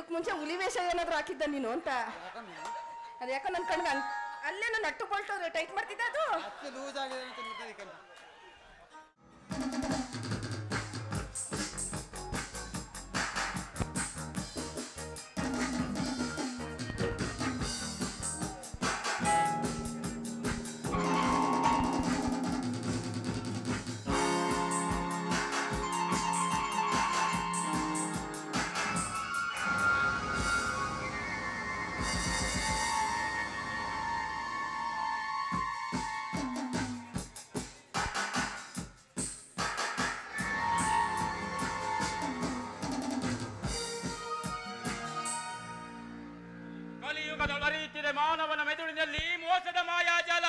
ಇದಕ್ ಮುಂಚೆ ಹುಲಿ ವೇಷ ಏನಾದ್ರು ಹಾಕಿದ್ದ ನೀನು ಅಂತ ಅದು ಯಾಕೋ ನನ್ನ ಕಣ್ಗೆ ಅನ್- ಅಲ್ಲೇ ನಾನು ನಟ್ಟು ಬೋಲ್ಟು ಟೈಟ್ ಮಾಡ್ತಿದ್ದೆ ಅದು ಅಷ್ಟು ಲೂಸ್ ಆಗಿದೆ ಅಂತ ನೋಡ್ತಾ ಕಣ್ ಕಲಿಯುಗದೊಳ ಹರಿಯುತ್ತಿದೆ ಮಾನವನ ಮೆದುಳಿನಲ್ಲಿ ಮೋಸದ ಮಾಯಾಜಾಲ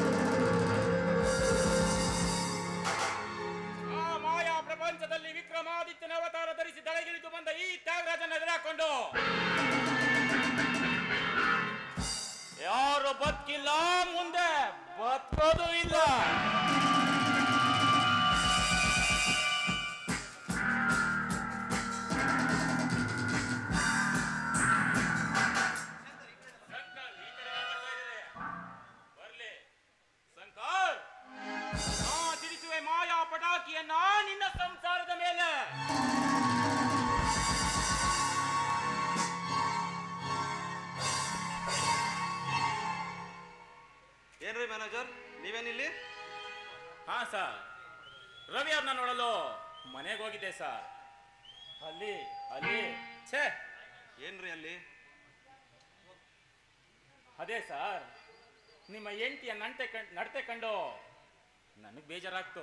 ಆ ಮಾಯಾ ಪ್ರಪಂಚದಲ್ಲಿ ವಿಕ್ರಮಾದಿತ್ಯನ ಅವತಾರ ಧರಿಸಿ ದಳಗಿಳಿದು ಬಂದ ಈ ತ್ಯಾಗರಾಜನ ಎದುರಾಕೊಂಡು ಯಾರು ಬದುಕಿಲ್ಲ ಮುಂದೆ ಬದುಕೋದು ಇಲ್ಲ ಶಂಕರ್, ಈ ಕಡೆ ಬರ್ತಾ ಇದ್ದಾರೆ. ಬರ್ಲಿ ಶಂಕರ್ ನಾ ತಿರುಚುವೆ ಮಾಯಾ ಪಟಾಕಿಯನ್ನ ನಿನ್ನ ಸಂಸಾರದ ಮೇಲೆ ಏನ್ರಿ ಮ್ಯಾನೇಜರ್ ನೀವೇನಿಲ್ಲಿ ಹಾ ಸರ್ ರವಿ ಅವ್ರನ್ನ ನೋಡಲು ಮನೆಗೆ ಹೋಗಿದ್ದೆ ಸರ್ ಅಲ್ಲಿ ಅಲ್ಲಿ ಛೇ ಏನ್ರಿ ಅಲ್ಲಿ ಅದೇ ಸರ್ ನಿಮ್ಮ ಹೆಂಡತಿಯ ನಡತೆ ಕಂಡು ನಡತೆ ಕಂಡು ನನಗೆ ಬೇಜಾರಾಗ್ತು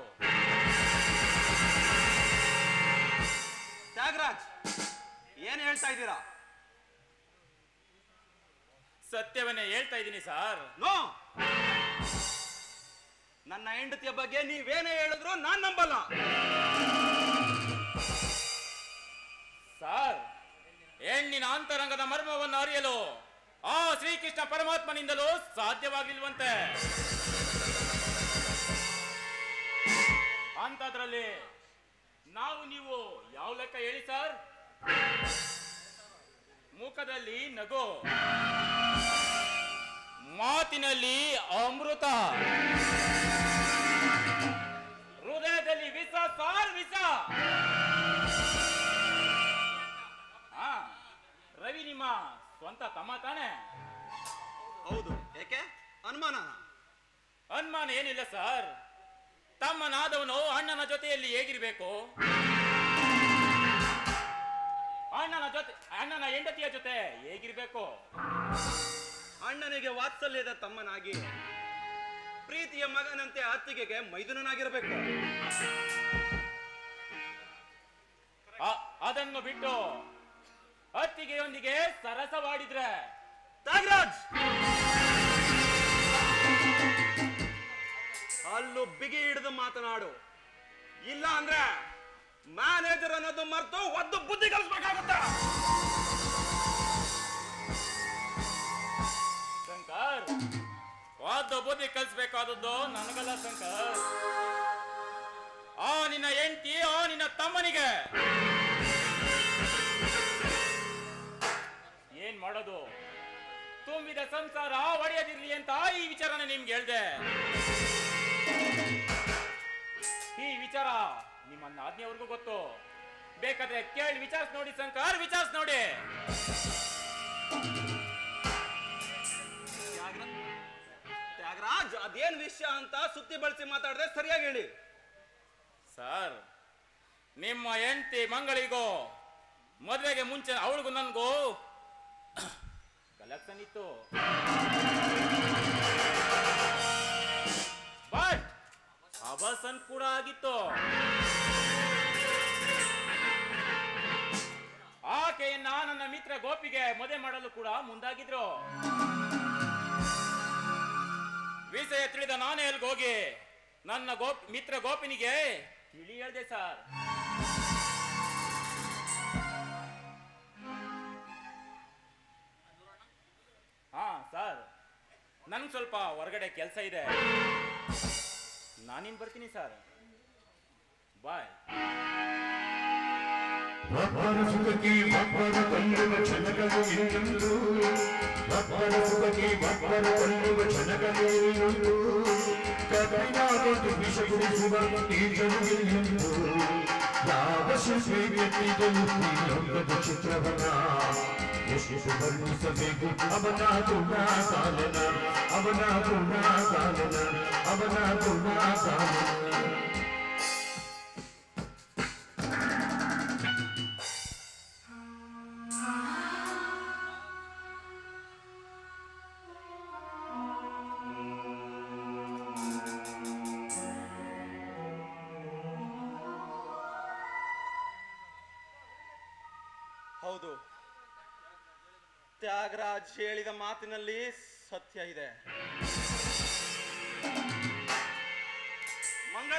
ತ್ಯಾಗರಾಜ್ ಏನ್ ಹೇಳ್ತಾ ಇದ್ದೀರಾ ಸತ್ಯವನ್ನೇ ಹೇಳ್ತಾ ಇದ್ದೀನಿ ಸರ್ ನೋ ನನ್ನ ಹೆಂಡತಿಯ ಬಗ್ಗೆ ನೀವೇನೇ ಹೇಳಿದ್ರು ನಾನ್ ನಂಬಲ್ಲ ಸರ್ ಹೆಣ್ಣಿನ ಅಂತರಂಗದ ಮರ್ಮವನ್ನು ಅರಿಯಲು ಆ ಶ್ರೀಕೃಷ್ಣ ಪರಮಾತ್ಮನಿಂದಲೂ ಸಾಧ್ಯವಾಗಿಲ್ವಂತೆ ಅಂತದ್ರಲ್ಲಿ ನಾವು ನೀವು ಯಾವ ಲೆಕ್ಕ ಹೇಳಿ ಸರ್ ಮುಖದಲ್ಲಿ ನಗು ಮಾತಿನಲ್ಲಿ ಅಮೃತ ಹೃದಯದಲ್ಲಿ ವಿಷ ಸಾರ್ ವಿಷ ಆ, ರವಿ ನಿಮ್ಮ ಸ್ವಂತ ತಮ್ಮ ತಾನೆ ಹೌದು ಯಾಕೆ ಅನುಮಾನ ಅನುಮಾನ ಏನಿಲ್ಲ ಸರ್ ತಮ್ಮನಾದವನು ಅಣ್ಣನ ಜೊತೆಯಲ್ಲಿ ಹೇಗಿರ್ಬೇಕು ಅಣ್ಣನ ಜೊತೆ ಅಣ್ಣನ ಹೆಂಡತಿಯ ಜೊತೆ ಹೇಗಿರ್ಬೇಕು ಅಣ್ಣನಿಗೆ ವಾತ್ಸಲ್ಯದ ತಮ್ಮನಾಗಿ ಪ್ರೀತಿಯ ಮಗನಂತೆ ಅತ್ತಿಗೆಗೆ ಮೈದುನನಾಗಿರಬೇಕು ಅ- ಅದನ್ನು ಬಿಟ್ಟು ಅತ್ತಿಗೆಯೊಂದಿಗೆ ಸರಸವಾಡಿದ್ರೆ ತ್ಯಾಗರಾಜ್ ಅಲ್ಲೂ ಬಿಗಿ ಹಿಡಿದು ಮಾತನಾಡು ಇಲ್ಲ ಅಂದ್ರೆ ಮ್ಯಾನೇಜರ್ ಅನ್ನೋದು ಮರೆತು ಒದ್ದು ಬುದ್ಧಿ ಕಲಿಸ್ಬೇಕಾಗುತ್ತೆ ಶಂಕರ್ ವಾದ ಬುದ್ಧಿ ಕಲಿಸ್ಬೇಕಾದದ್ದು ನನಗಲ್ಲ ಶಂಕರ್ ಆ ನಿನ್ನ ಹೆಂಡತಿ ಆ ನಿನ್ನ ತಮ್ಮನಿಗೆ ಏನ್ ಮಾಡೋದು ತುಂಬಿದ ಸಂಸಾರ ಒಡೆಯದಿರ್ಲಿ ಅಂತ ಈ ವಿಚಾರನ ನಿಮ್ಗೆ ಹೇಳ್ದೆ ಈ ವಿಚಾರ ನಿಮ್ಮನ್ನ ಆಜ್ಞೆವರೆಗೂ ಗೊತ್ತು ಬೇಕಾದ್ರೆ ಕೇಳಿ ವಿಚಾರಿಸ್ ನೋಡಿ ಶಂಕರ್ ವಿಚಾರಿಸ್ ನೋಡಿ ತ್ಯಾಗರ- ತ್ಯಾಗರಾಜ್ ಅದೇನ್ ವಿಷಯ ಅಂತ ಸುತ್ತಿ ಬಳಸಿ ಮಾತಾಡಿದ್ರೆ ಸರಿಯಾಗಿ ಹೇಳಿ ಸರ್ ನಿಮ್ಮ ಹೆಂಡತಿ ಮಂಗಳಿಗೂ ಮದುವೆಗೆ ಮುಂಚೆ ಅವಳಿಗೂ ನನಗೂ ಕಲೆಕ್ಷನ್ ಇತ್ತು ಬಟ್ ಅಬಸನ್ ಕೂಡ ಆಗಿತ್ತು ಆಕೆಯನ್ನ ನನ್ನ ಮಿತ್ರ ಗೋಪಿಗೆ ಮದುವೆ ಮಾಡಲು ಕೂಡ ಮುಂದಾಗಿದ್ರು ವಿಷಯ ತಿಳಿದ ನಾನೇ ಅಲ್ಲಿಗೆ ಹೋಗಿ ನನ್ನ ಗೋಪ್ ಮಿತ್ರ ಗೋಪಿನಿಗೆ ತಿಳಿ ಹೇಳ್ದೆ ಸರ್ ಹಾ ಸರ್ ನನ್ಗೆ ಸ್ವಲ್ಪ ಹೊರಗಡೆ ಕೆಲಸ ಇದೆ ನಾನಿನ್ ಬರ್ತೀನಿ ಸರ್ ಬಾಯ್ ಒಬ್ಬರ ಸುಖಕ್ಕೆ ಒಬ್ಬರು ಕೊಳ್ಳುವ ಕ್ಷಣಗಳು ಇನ್ನೊಂದು ಒಬ್ಬರ ಸುಖಕ್ಕೆ ಒಬ್ಬರು ಕೊಳ್ಳುವ ಕ್ಷಣಗಳು ಇನ್ನೊಂದು ಕಬ್ಬಿನಾಗೊಂದು ವಿಷ ಕುಡಿಸುವ ಈಗಲೂ ಇನ್ನೊಂದು ಯಾವ ಶಿಲ್ಪಿ ವ್ಯಕ್ತಿಗಳು ಇನ್ನೊಂದದ ಚಿತ್ರವನ ಎಷ್ಟು ವರ್ಣಿಸಬೇಕು ಅವನ ಗುಣ ಕಾಲನ ಅವನ ಗುಣ ಕಾಲನ ಅವನ ಗುಣ ಕಾಲನ ಹೌದು ತ್ಯಾಗರಾಜ್ ಹೇಳಿದ ಮಾತಿನಲ್ಲಿ ಸತ್ಯ ಇದೆ ಮಂಗಳ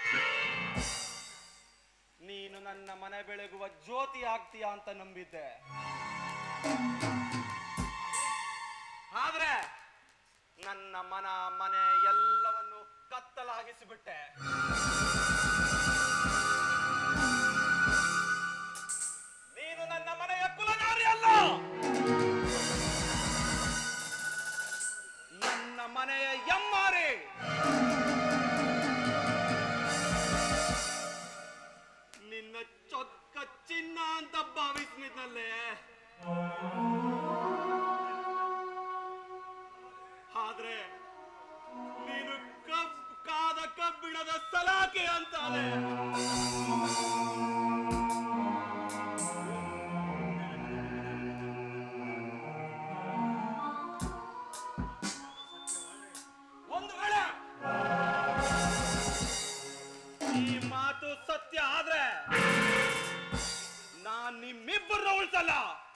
ನೀನು ನನ್ನ ಮನೆ ಬೆಳಗುವ ಜ್ಯೋತಿ ಆಗ್ತೀಯ ಅಂತ ನಂಬಿದ್ದೆ ಆದ್ರೆ ನನ್ನ ಮನ ಮನೆ ಎಲ್ಲವನ್ನು ಕತ್ತಲಾಗಿಸಿಬಿಟ್ಟೆ ನೀನು ನನ್ನ ಮನೆಯ ಕುಲನಾರಿ ಅಲ್ಲ ನನ್ನ ಮನೆಯ ಎಮ್ಮಾರಿ ನಿನ್ನ ಚೊಕ್ಕ ಚಿನ್ನ ಅಂತ ಭಾವಿಸ್ಮಿದ್ನಲ್ಲೇ ಆದ್ರೆ ನೀನು ಕಬ್ ಕಾದ ಕಬ್ಬಿಣದ ಸಲಾಕೆ ಅಂತಾನೆ ಒಂದು ವೇಳೆ ಈ ಮಾತು ಸತ್ಯ ಆದ್ರೆ ನಾನ್ ನಿಮ್ಮಿಬ್ಬರನ್ನ ಉಳಿಸಲ್ಲ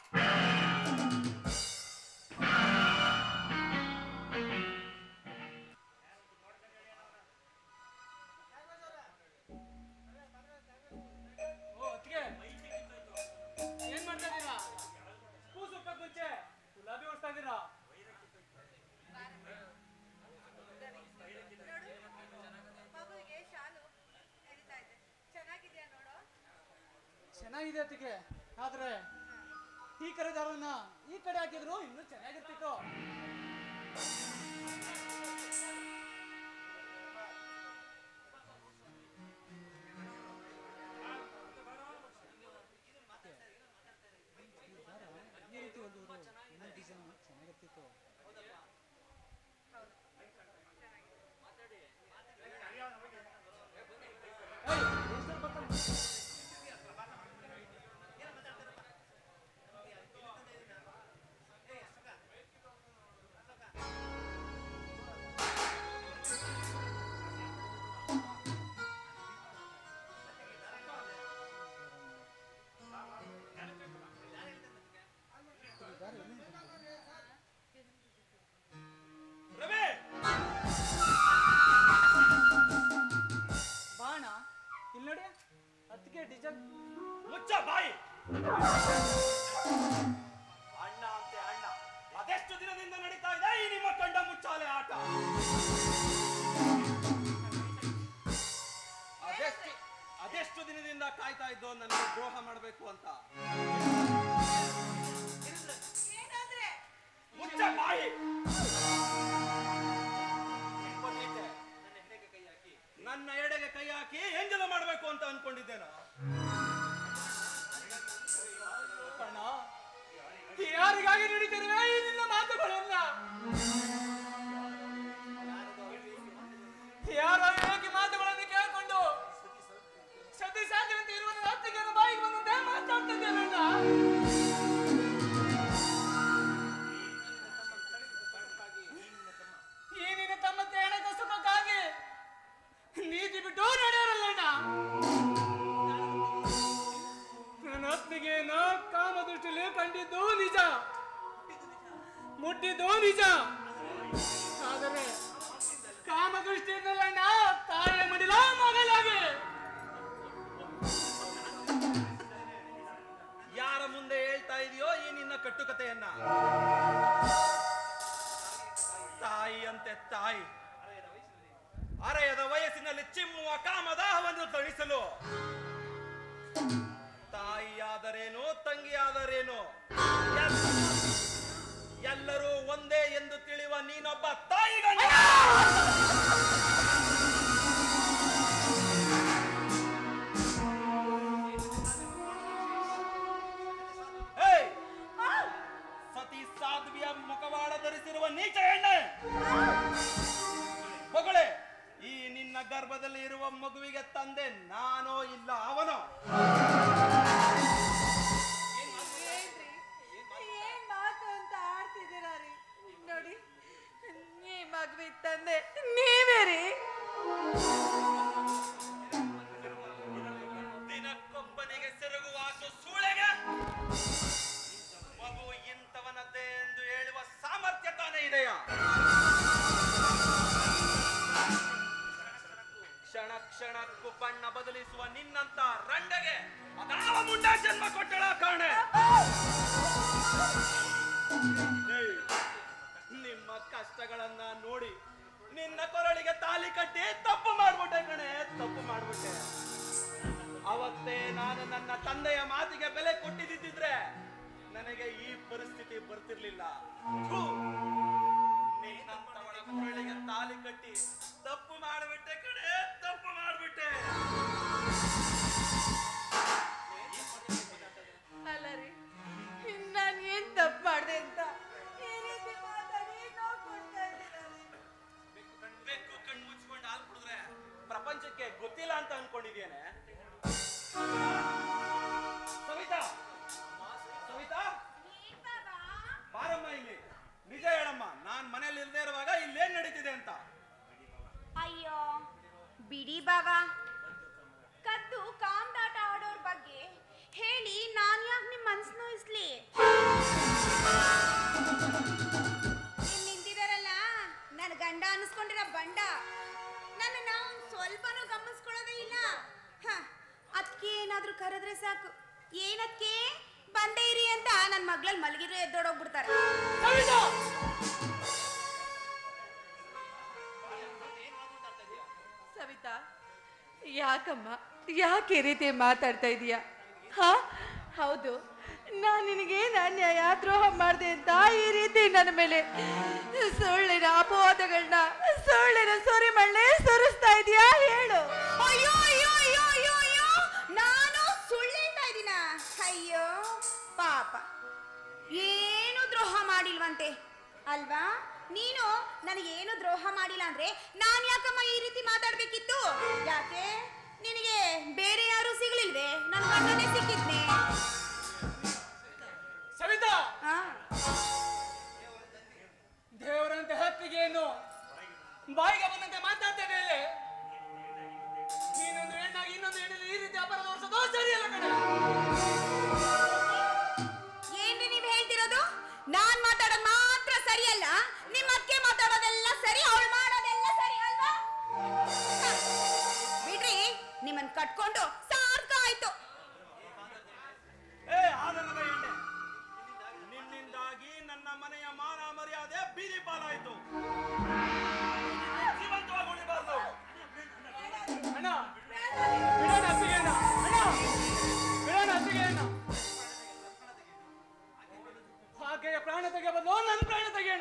ಏನ್ ಮಾಡ್ತಾ ಇದೀರಾ ಕೂಸು ಹುಟ್ಟೋಕ್ ಮುಂಚೆ ಗುಲಾಬಿ ಹೊಡ್ಸ್ತಾ ಇದೀರಾ ಮಗುವಿಗೆ ಶಾಲು ನಡೀತಾ ಇದೆ ಚೆನ್ನಾಗಿದ್ಯಾ ನೋಡು ಚೆನ್ನಾಗಿದೆ ಅದಕ್ಕೆ ಆದ್ರೆ ಈ ಕಡೆ ದಾರನ್ನ ಈ ಕಡೆ ಹಾಕಿದ್ರು ಇನ್ನೂ ಚೆನ್ನಾಗಿರ್ತಿತ್ತು ಈ ರೀತಿ ಒಂದು ಇನ್ನೊಂದು ಡಿಸೈನ್ ಚೆನ್ನಾಗಿರ್ತಿತ್ತು ಏಯ್, ಎಷ್ಟೊತ್ತು ಬರ್ತಾನೆ? ರವಿ ಬಾಣ ಇಲ್ಲಿ ನೋಡಿ ಅದಕ್ಕೆ ಡಿಸೈನ್ ಮುಚ್ಚ ಬಾಯಿ ಅಣ್ಣ ಅಂತೆ ಅಣ್ಣ ಅದೆಷ್ಟು ದಿನದಿಂದ ನಡೀತಾ ಇದೆ ಈ ನಿಮ್ಮ ಕಂಡ ಮುಚ್ಚಾಲೆ ಆಟ ಅದೆಷ್ಟು ಅದೆಷ್ಟು ದಿನದಿಂದ ಕಾಯ್ತಾ ಇದ್ದೋ ನನಗೆ ದ್ರೋಹ ಮಾಡಬೇಕು ಅಂತ ಏನಾದ್ರೆ ಮುಚ್ಚ ಬಾಯಿ ನನ್ನ ಎಡೆಗೆ ಕೈ ಹಾಕಿ ಎಂಜಲ ಮಾಡಬೇಕು ಅಂತ ಅನ್ಕೊಂಡಿದ್ದೇನೋ ಕಣ್ಣ ಯಾರಿಗಾಗಿ ನಡೀತಿರುವೆ ಈ ನಿನ್ನ ಮಾತುಗಳನ್ನ ಯಾರ ಯೋಗಿ ಮಾತುಗಳನ್ನು ಕೇಳಿಕೊಂಡು ಸತಿ ಸಾಧ್ಯವಂತೆ ಇರುವ ಅತ್ತಿಗೆಯ ಬಾಯಿಗೆ ಬಂದಂತೆ ಮಾತಾಡ್ತಿದ್ದೇನಣ್ಣ ಈ ನಿನ್ನ ತಮ್ಮ ತೇಣಕ ಸುಖಕ್ಕಾಗಿ ನೀತಿ ಬಿಟ್ಟು ನಡೆಯರಲ್ಲಣ್ಣ ನನ್ನ ಅತ್ತಿಗೆ ನಾ ಕಾಮ ದೃಷ್ಟಿಲಿ ಕಂಡಿದ್ದು ನಿಜ ಮುಟ್ಟಿದ್ದು ನಿಜ ಆದರೆ ಕಾಮ ದೃಷ್ಟಿಯಿಂದಲಣ್ಣ ತಾಯಿಯ ಮಡಿಲ ಮಗಲಾಗಿ ಯಾರ ಮುಂದೆ ಹೇಳ್ತಾ ಇದೆಯೋ ಈ ನಿನ್ನ ಕಟ್ಟುಕತೆಯನ್ನ ತಾಯಿ ಅಂತೆ ತಾಯಿ ಅರೆಯದ ವಯಸ್ಸಿನಲ್ಲಿ ಚಿಮ್ಮುವ ಕಾಮದಾಹವನ್ನು ತಣಿಸಲು ತಾಯಿಯಾದರೇನು ತಂಗಿಯಾದರೇನು ಎಲ್ಲರೂ ಒಂದೇ ಎಂದು ತಿಳಿಯುವ ನೀನೊಬ್ಬ ತಾಯಿ ಗಂಡ ಏಯ್! ಸತಿ ಸಾಧ್ವಿಯ ಮುಖವಾಡ ಧರಿಸಿರುವ ನೀಚ ಹೆಣ್ಣೆ ಮಗಳೇ ಈ ನಿನ್ನ ಗರ್ಭದಲ್ಲಿ ಇರುವ ಮಗುವಿಗೆ ತಂದೆ ನಾನೋ ಇಲ್ಲ ಅವನೋ ಏನ್ರಿ ಏನ್ ಮಾತು ಅಂತ ಆಡ್ತಿದ್ದೀರಾ ರೀ ನೋಡಿ ಈ ಮಗುವಿ ತಂದೆ ನೀವೇ ರೀ ದಿನಕ್ಕೊಬ್ಬನಿಗೆ ಸೆರಗುವಾಸು ಸೂಳೆಗೆ ಮಗು ಇಂಥವನದ್ದೇ ಎಂದು ಹೇಳುವ ಸಾಮರ್ಥ್ಯ ತಾನೇ ಇದೆಯಾ ಕ್ಷಣ ಕ್ಷಣಕ್ಕೂ ಬಣ್ಣ ಬದಲಿಸುವ ನಿನ್ನಂತ ರಂಡಗೆ ಅದಾವ ಮುಂಡ ಜನ್ಮ ಕೊಟ್ಟಳ ಕಾಣೆ ಏಯ್, ನಿಮ್ಮ ಕಷ್ಟಗಳನ್ನ ನೋಡಿ ನಿನ್ನ ಕೊರಳಿಗೆ ತಾಲಿ ಕಟ್ಟಿ ತಪ್ಪು ಮಾಡ್ಬಿಟ್ಟೆ ಕಣೆ ತಪ್ಪು ಮಾಡ್ಬಿಟ್ಟೆ ಅವತ್ತೇ ನಾನು ನನ್ನ ತಂದೆಯ ಮಾತಿಗೆ ಬೆಲೆ ಕೊಟ್ಟಿದ್ದಿದ್ರೆ ನನಗೆ ಈ ಪರಿಸ್ಥಿತಿ ಬರ್ತಿರ್ಲಿಲ್ಲ ಥು, ನಿನ್ನಂತವಳ ಕೊರಳಿಗೆ ತಾಲಿ ಕಟ್ಟಿ ತಪ್ಪು ಮಾಡಿಬಿಟ್ಟೆ ಕಣೆ ತಪ್ಪು ಮಾಡಿಬಿಟ್ಟೆ ಅಲ್ಲ ರೀ ನಾನು ಏನ್ ತಪ್ಪು ಮಾಡಿದೆ ಅಂತ ಈ ರೀತಿ ಮಾತಾಡಿ ನೋವು ಕೊಡ್ತಾ ಇದ್ದೀರಾ ರೀ. ಬೆಕ್ಕು ಕಣ್ಣು ಮುಚ್ಕೊಂಡು ಹಾಲು ಕುಡಿದ್ರೆ ಪ್ರಪಂಚಕ್ಕೆ ಗೊತ್ತಿಲ್ಲ ಅಂತ ಅನ್ಕೊಂಡಿದ್ಯೇನೆ ಸವಿತಾ ಸವಿತಾ ಬಾರಮ್ಮ ಇಲ್ಲಿ ನಿಜ ಹೇಳಮ್ಮ ನಾನ್ ಮನೇಲಿ ಇಲ್ದೇ ಇರುವಾಗ ಇಲ್ಲೇನ್ ನಡೀತಿದೆ ಅಂತ ಅಯ್ಯೋ ಬಿಡಿ ಬಾವಾ ಕದ್ದು ಕಾಮ್ದಾಟ ಆಡೋರ್ ಬಗ್ಗೆ ಹೇಳಿ ನಾನ್ ಯಾಕೆ ನಿಮ್ ಮನ್ಸ್ ನೋಯಿಸ್ಲಿ ಇಲ್ಲಿ ನಿಂತಿದಾರಲ್ಲ ನನ್ನ ಗಂಡ ಅನ್ಸ್ಕೊಂಡಿರೋ ಬಂಡ ನನ್ನನ್ನ ಒಂದ್ ಸ್ವಲ್ಪನೂ ಗಮನಿಸ್ಕೊಳ್ಳೋದೇ ಇಲ್ಲ ಹ ಅದಕ್ಕೆ ಏನಾದ್ರೂ ಕರೆದ್ರೆ ಸಾಕು ಏನಕ್ಕೆ ಬಂದೇ ಇರಿ ಅಂತ ನನ್ನ ಮಗ್ಳಲ್ಲಿ ಮಲಗಿರೋ ಎದ್ದೋಡೋಗ್ಬಿಡ್ತಾರೆ ಸವಿತಾ ಯಾಕಮ್ಮ ಯಾಕೆ ಈ ರೀತಿ ಮಾತಾಡ್ತಾ ಇದೀಯಾ ಹಾ ಹೌದು ನಾನು ನಿನಗೆ ಅನ್ಯಾಯ ದ್ರೋಹ ಮಾಡಿದೆ ಅಂತ ಈ ರೀತಿ ನನ್ನ ಮೇಲೆ ಸುಳ್ಳಿನ ಅಪವಾದಗಳನ್ನ ಸುಳ್ಳಿನ ಸೊರಿಮಳ್ಳೆ ಸುರಿಸ್ತಾ ಇದೀಯಾ ಹೇಳು ಅಯ್ಯೋ ಅಯ್ಯೋ ಅಯ್ಯೋ ಅಯ್ಯೋ ಅಯ್ಯೋ ನಾನು ಸುಳ್ಳು ಹೇಳ್ತಾ ಇದ್ದೀನ ಅಯ್ಯೋ ಪಾಪ ಏನು ದ್ರೋಹ ಮಾಡಿಲ್ವಂತೆ ಅಲ್ವಾ ನೀನು ನನಗೇನು ದ್ರೋಹ ಮಾಡಿಲ್ಲ ಅಂದ್ರೆ ನಾನ್ ಯಾಕಮ್ಮ ಈ ರೀತಿ ಮಾತಾಡ್ಬೇಕಿತ್ತು ಯಾಕೆ ನಿನಗೆ ಬೇರೆ ಯಾರು ಸಿಗ್ಲಿಲ್ವೇ ನನ್ನ ಗಂಡನೇ ಸಿಕ್ಕಿದ್ನೆ ಸವಿತಾ ಹಾ ದೇವರಂತೆ ಹತ್ತಿಗೆಯನ್ನು ಬಾಯಿಗೆ ಬಂದಂತೆ ಮಾತಾಡ್ತಾ ಇದೆಯಲ್ಲ ನೀನೊಂದು ಹೆಣ್ಣಾಗಿ ಇನ್ನೊಂದು ಹೆಣ್ಣಲ್ಲಿ ಈ ರೀತಿ ಅಪರಾಧ ಹೊರಿಸೋದು ಸರಿಯಲ್ಲ ಕಣೆ ಏನ್ರಿ ನೀವ್ ಹೇಳ್ತಿರೋದು ನಾನ್ ಮಾತಾಡೋದ್ ಮಾತ್ರ ಸರಿಯಲ್ಲ ನಿಮ್ಮ ಅಕ್ಕೆ ಮಾತಾಡೋದೆಲ್ಲ ಸರಿ ಅವಳು ಮಾಡೋದೆಲ್ಲ ಸರಿ ಅಲ್ವಾ ಹ, ಬಿಡ್ರಿ ನಿಮ್ಮನ್ ಕಟ್ಕೊಂಡು ಸಾರ್ಥ ಆಯ್ತು ಏ ಆದರದ ಎಣ್ಣೆ ನಿನ್ನಿಂದಾಗಿ ನನ್ನ ಮನೆಯ ಮಾನ ಮರ್ಯಾದೆ ಬೀದಿ ಪಾಲಾಯ್ತು ಜೀವಂತವಾಗಿ ಉಳಿಬಾರ್ದು ಅಣ್ಣ ಬಿಡೋಣ ಹತ್ತಿಗೆಯನ್ನ ಅಣ್ಣ ಬಿಡೋಣ ಹತ್ತಿಗೆಯನ್ನ ಆಕೆಯ ಪ್ರಾಣ ತೆಗೆ ಬದಲು ನನ್ನ ಪ್ರಾಣ ತೆಗೆಯೋಣ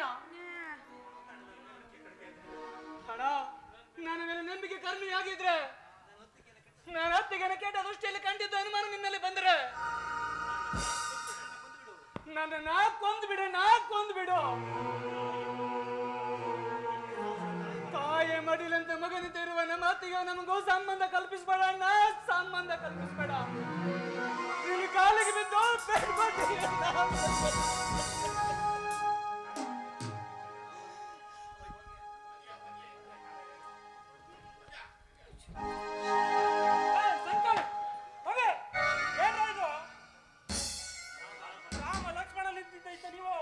ಅಣ್ಣ ನನ್ನ ಮೇಲೆ ನಂಬಿಕೆ ಕರ್ಮಿ ಆಗಿದ್ರೆ ನಾನು ಹತ್ತಿಗೆನ ಕೆಟ್ಟ ದೃಷ್ಟಿಯಲ್ಲಿ ಕಂಡಿದ್ದು ಅನುಮಾನ ನಿನ್ನಲ್ಲಿ ಬಂದ್ರೆ ನನ್ನ ನಾ ಕೊಂದು ಬಿಡು ನಾ ಕೊಂದು ಬಿಡು ತಾಯಿ ಮಡಿಲಂತ ಮಗನಿಂದ ಇರುವ ನಮ್ಮ ಅತ್ತಿಗೆ ನಮಗೂ ಸಂಬಂಧ ಕಲ್ಪಿಸ್ಬೇಡ ಅಣ್ಣ ಸಂಬಂಧ ಕಲ್ಪಿಸ್ಬೇಡ ನಿನ್ನ ಕಾಲಿಗೆ ಬಿದ್ದು ಬೇಡ್ಕೊಳ್ತೀನಿ ಅಣ್ಣ. ಏ, ಶಂಕರ್, ಹೋಗಿ. ಏನ್ರಾ ಇದು? ರಾಮ ಲಕ್ಷ್ಮಣ ನಿಂತಿದ್ದ ಇದ್ದ ನೀವು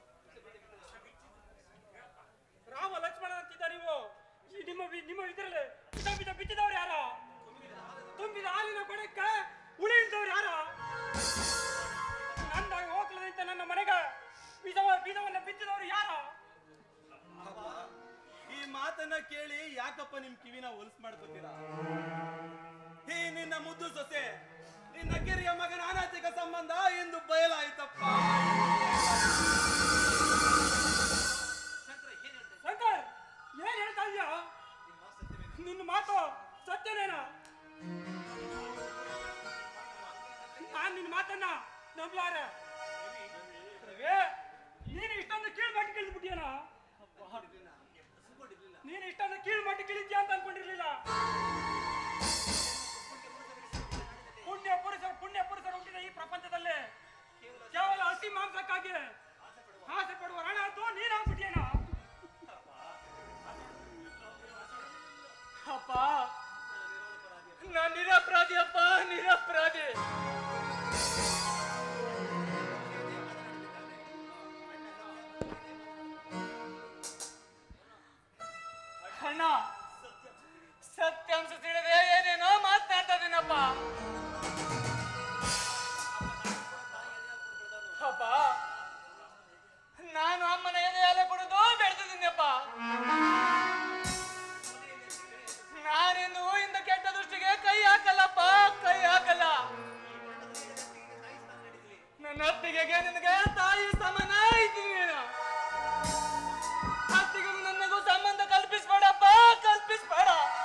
ರಾಮ ಲಕ್ಷ್ಮಣ ಅಂತಿದ್ದ ನೀವು ಈ ನಿಮ್ಮ ವಿ- ನಿಮ್ಮ ಇದ್ರಲ್ಲಿ ಬಿದ್ದ ಬಿದ್ದ ಬಿತ್ತಿದವ್ರು ಯಾರ ತುಂಬಿದ ಹಾಲಿನ ಕೊಡಕ್ಕ ಉಳಿ ಇಲ್ದವ್ರು ಯಾರ ನನ್ನ ಹೋಗ್ಲದಂತ ನನ್ನ ಮನೆಗ ಬೀಜವ ಬೀಜವನ್ನ ಬಿತ್ತಿದವ್ರು ಯಾರ ಈ ಮಾತನ್ನ ಕೇಳಿ ಯಾಕಪ್ಪ ನಿಮ್ ಕಿವಿನ ಹೊಲ್ಸ್ ಮಾಡ್ಕೋತೀರಾ ಈ ನಿನ್ನ ಮುದ್ದು ಸೊಸೆ ನಿನ್ನ ಕಿರಿಯ ಮಗನ ಅನೈತಿಕ ಸಂಬಂಧ ಎಂದು ಬಯಲಾಯಿತಪ್ಪ ಶಂಕರ್ ಏನ್ ಹೇಳ್ತಾ ಇದೀಯ ನಿನ್ನ ಮಾತು ಸತ್ಯನೇನಾ ನಾನ್ ನಿನ್ನ ಮಾತನ್ನ ನಂಬ್ಲಾರೆ ರವಿ, ನೀನು ಇಷ್ಟೊಂದು ಕೀಳ್ ಮಟ್ಟಿ ಕಿಳಿದ್ಬಿಟ್ಟಿಯನ ನೀನು ಇಷ್ಟೊಂದು ಕೀಳ್ ಮಟ್ಟಿ ಕಿಳಿದ್ಯಾ ಅಂತ ಅನ್ಕೊಂಡಿರ್ಲಿಲ್ಲ ಪುಣ್ಯ ಪುರುಷರು ಪುಣ್ಯ ಪುರುಷರು ಹುಟ್ಟಿದ ಈ ಪ್ರಪಂಚದಲ್ಲಿ ಕೇವಲ ಹಸಿ ಮಾಂಸಕ್ಕಾಗಿ ಆಸೆ ಪಡುವ ಹಣ ಅದು ನೀನಾಗ್ಬಿಟ್ಟಿಯನ ಅಪ್ಪ ನಾನು ನಿರಪರಾಧಿ ಅಪ್ಪ ನಿರಪರಾಧಿ ಅಣ್ಣ ಸತ್ಯಾಂಶ ತಿಳಿದೆ ಏನೇನೋ ಮಾತನಾಡ್ತಾ ಇದೀನಪ್ಪ ಅಪ್ಪ ನಾನು ಅಮ್ಮನ ಎದೆ ಹಾಲೆ ಕುಡಿದು ಬೆಳೆದಿದ್ದೀನಪ್ಪ ನಾನಿನ್ನು ಇಂದ ಕೆಟ್ಟ ದೃಷ್ಟಿಗೆ ಕೈ ಹಾಕಲ್ಲಪ್ಪ ಕೈ ಹಾಕಲ್ಲ ನನ್ನ ಅತ್ತಿಗೆಗೆ ನಿನಗೆ ತಾಯಿ ಸಮಾನ ಇದ್ದೀನಿ ನೀನು ಅತ್ತಿಗೆಗೂ ನನಗೂ ಸಂಬಂಧ ಕಲ್ಪಿಸ್ಬೇಡಪ್ಪ ಕಲ್ಪಿಸ್ಬೇಡ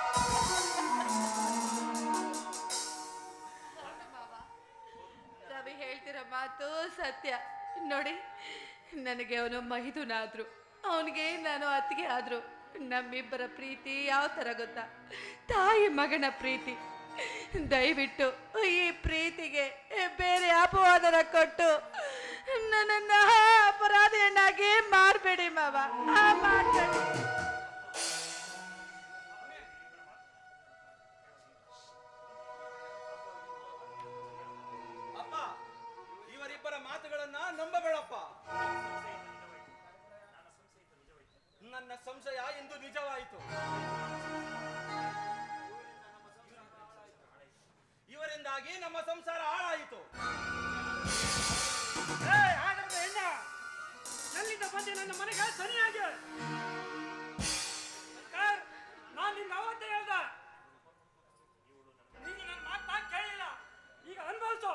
ರವಿ ಹೇಳ್ತಿರೋ ಮಾತು ಸತ್ಯ ನೋಡಿ ನನಗೆ ಅವನು ಮಹಿದುನಾದ್ರು ಅವನಿಗೆ ನಾನು ಅತ್ತಿಗೆ ಆದ್ರು ನಮ್ಮಿಬ್ಬರ ಪ್ರೀತಿ ಯಾವ ಥರ ಗೊತ್ತಾ ತಾಯಿ ಮಗನ ಪ್ರೀತಿ ದಯವಿಟ್ಟು ಈ ಪ್ರೀತಿಗೆ ಬೇರೆ ಅಪವಾದನ ಕೊಟ್ಟು ನನ್ನನ್ನ ಅಪರಾಧಿಯನ್ನಾಗಿ ಮಾರ್ಬೇಡಿ ಮಾವ ಆ, ಮಾಡ್ಬೇಡಿ ಅಪ್ಪ ಇವರಿಬ್ಬರ ಮಾತುಗಳನ್ನ ನಂಬಬೇಡಪ್ಪ ನನ್ನ ಸಂಶಯ ಇಂದು ನಿಜವಾಯಿತು ಇವರಿಂದಾಗಿ ನಮ್ಮ ಸಂಸಾರ ಹಾಳಾಯಿತು ಏಯ್, ಆಗರದ ಹೆಣ್ಣ ಎಲ್ಲಿಂದ ಬಂದೆ ನನ್ನ ಮನೆಗೆ ಸರಿಯಾಗಿ ಸರ್ಕಾರ್ ನಾನು ನಿನ್ನ ಅವತ್ತೇ ಹೇಳ್ದ ನೀನು ನನ್ನ ಮಾತಾ ಕೇಳಿಲ್ಲ ಈಗ ಅನ್ಭವಿಸು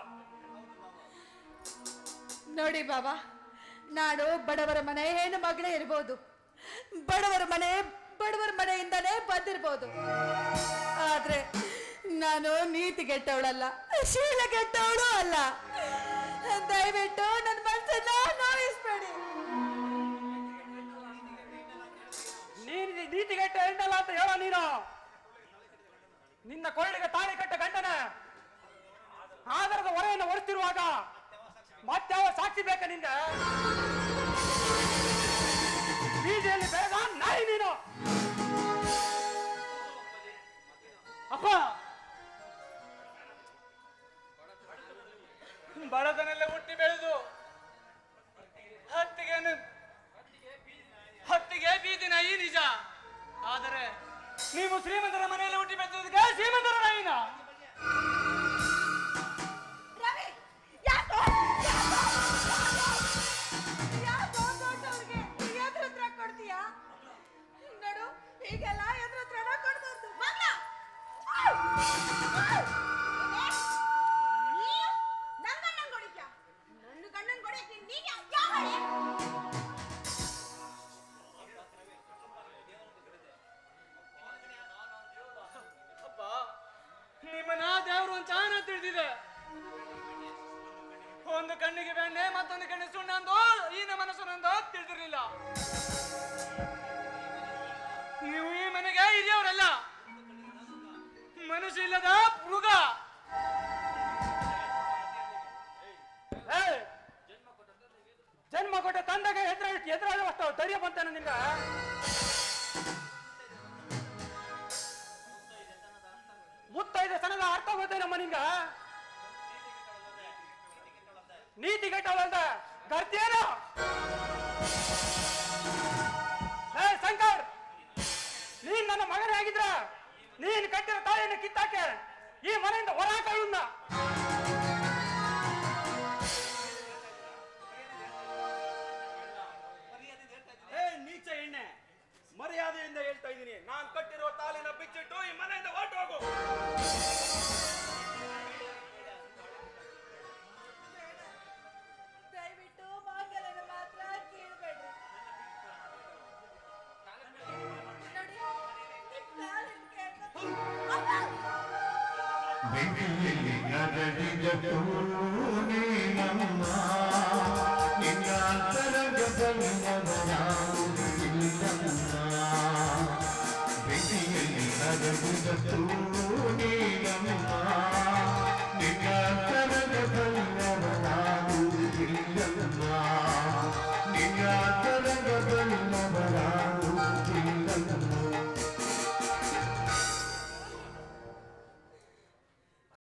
ನೋಡಿ ಬಾಬಾ ನಾನು ಬಡವರ ಮನೆ ಹೆಣ್ಣು ಮಗಳೇ ಇರ್ಬೋದು ಬಡವರ ಮನೆ ಬಡವರ ಮನೆಯಿಂದನೇ ಬಂದಿರ್ಬೋದು ಆದ್ರೆ ನಾನು ನೀತಿಗೆಟ್ಟವಳಲ್ಲ ಶೀಲಗೆಟ್ಟವಳು ಅಲ್ಲ ದಯವಿಟ್ಟು ನನ್ನ ಮನಸ್ಸನ್ನ ನೋಯಿಸ್ಬೇಡಿ ನೀನು ನೀತಿಗೆಟ್ಟ ಹೆಣ್ಣಲ್ಲ ಅಂತ ಹೇಳೋ ನೀನು ನಿನ್ನ ಕೊಳ್ಳಿಗೆ ತಾಳಿ ಕಟ್ಟ ಗಂಡನ ಆಧಾರದ ಹೊರೆಯನ್ನು ಹೊರಿಸ್ತಿರುವಾಗ ಮತ್ಯಾವ ಸಾಕ್ಷಿ ಬೇಕ ನಿಂದ ಬೀದಿಯಲ್ಲಿ ಬೆಳೆದ ನಾಯಿ ನೀನು ಅಪ್ಪ ಬಡತನಲ್ಲೇ ಹುಟ್ಟಿ ಬೆಳೆದು ಹತ್ತಿಗೆ ಹತ್ತಿಗೆ ಬೀದಿ ನಾಯಿ ನಿಜ ಆದರೆ ನೀವು ಶ್ರೀಮಂತರ ಮನೆಯಲ್ಲಿ ಹುಟ್ಟಿ ಬೆಳೆದದಕ್ಕೆ ಶ್ರೀಮಂತರ ನಾಯಿನ ರವಿ ಯಾಕೋ ಯಾಕೋ ದೊಡ್ಡವ್ರಿಗೆ ಎದುರು ಹತ್ರ ಕೊಡ್ತೀಯಾ ನೋಡು ಹೀಗೆಲ್ಲ ಎದುರು ಹತ್ರನ ಕೊಡ್ಬಾರ್ದು ಮಗ್ಲ ನೀನು ನನ್ನ ಗಂಡನ್ ಕೊಡಿದ್ಯಾ ನನ್ನ ಗಂಡನ್ ಕೊಡಕ್ಕೆ ನೀನ್ ಯಾವ ಯಾವ ಹಳೆ? ಅಪ್ಪ ನಿಮ್ಮನ್ನ ದೇವರು ಅಂತ ನಾ ತಿಳಿದಿದೆ ಒಂದು ಕಣ್ಣಿಗೆ ಬೆಣ್ಣೆ ಮತ್ತೊಂದು ಕಣ್ಣಿಗೆ ಸುಣ್ಣ ಅಂದು ಈ ಮನಸ್ಸು ನಂದು ತಿಳಿದಿರ್ಲಿಲ್ಲ ನೀವು ಈ ಮನೆಗೆ ಹಿರಿಯವರಲ್ಲ ಮನಸ್ಸು ಇಲ್ಲದ ಮೃಗ ಏಯ್! ಜನ್ಮ ಕೊಟ್ಟ ತಂದೆಗೆ ಎದುರ ಎದುರಾಗುವಷ್ಟು ಧೈರ್ಯ ಬಂತಾನ ನಿಂಗ ಮುತ್ತೈದ ಸನದ ಅರ್ಥ ಗೊತ್ತೇನಮ್ಮ ನಿಂಗ ನೀತಿ ಕೆಟ್ಟವಳಂದ ಗರ್ತಿಯೇನು ಏ ಶಂಕರ್ ನೀನ್ ನನ್ನ ಮಗನೇ ಆಗಿದ್ರ ನೀನ್ ಕಟ್ಟಿರೋ ತಾಯಿಯನ್ನು ಕಿತ್ತಾಕೆ ಈ ಮನೆಯಿಂದ ಹೊರ ಕಳುನ್ನ ಏ ನೀಚ ಎಣ್ಣೆ ಮರ್ಯಾದೆಯಿಂದ ಹೇಳ್ತಾ ಇದ್ದೀನಿ ನಾನ್ ಕಟ್ಟಿರುವ ತಾಲಿನ ಬಿಚ್ಚಿಟ್ಟು ಈ ಮನೆಯಿಂದ ಹೊರಟು ಹೋಗು ಬೆಂಕಿಯಲ್ಲಿ ನರಳಿದ ತೂನೇ ನಮ್ಮ ನಿನ್ನ ಅಂತರಂಗದಲ್ಲಿ ನವರಾವುದು ಇಲ್ಲಮ್ಮ ಬೆಂಕಿಯಲ್ಲಿ ನರಳಿದ ತೂ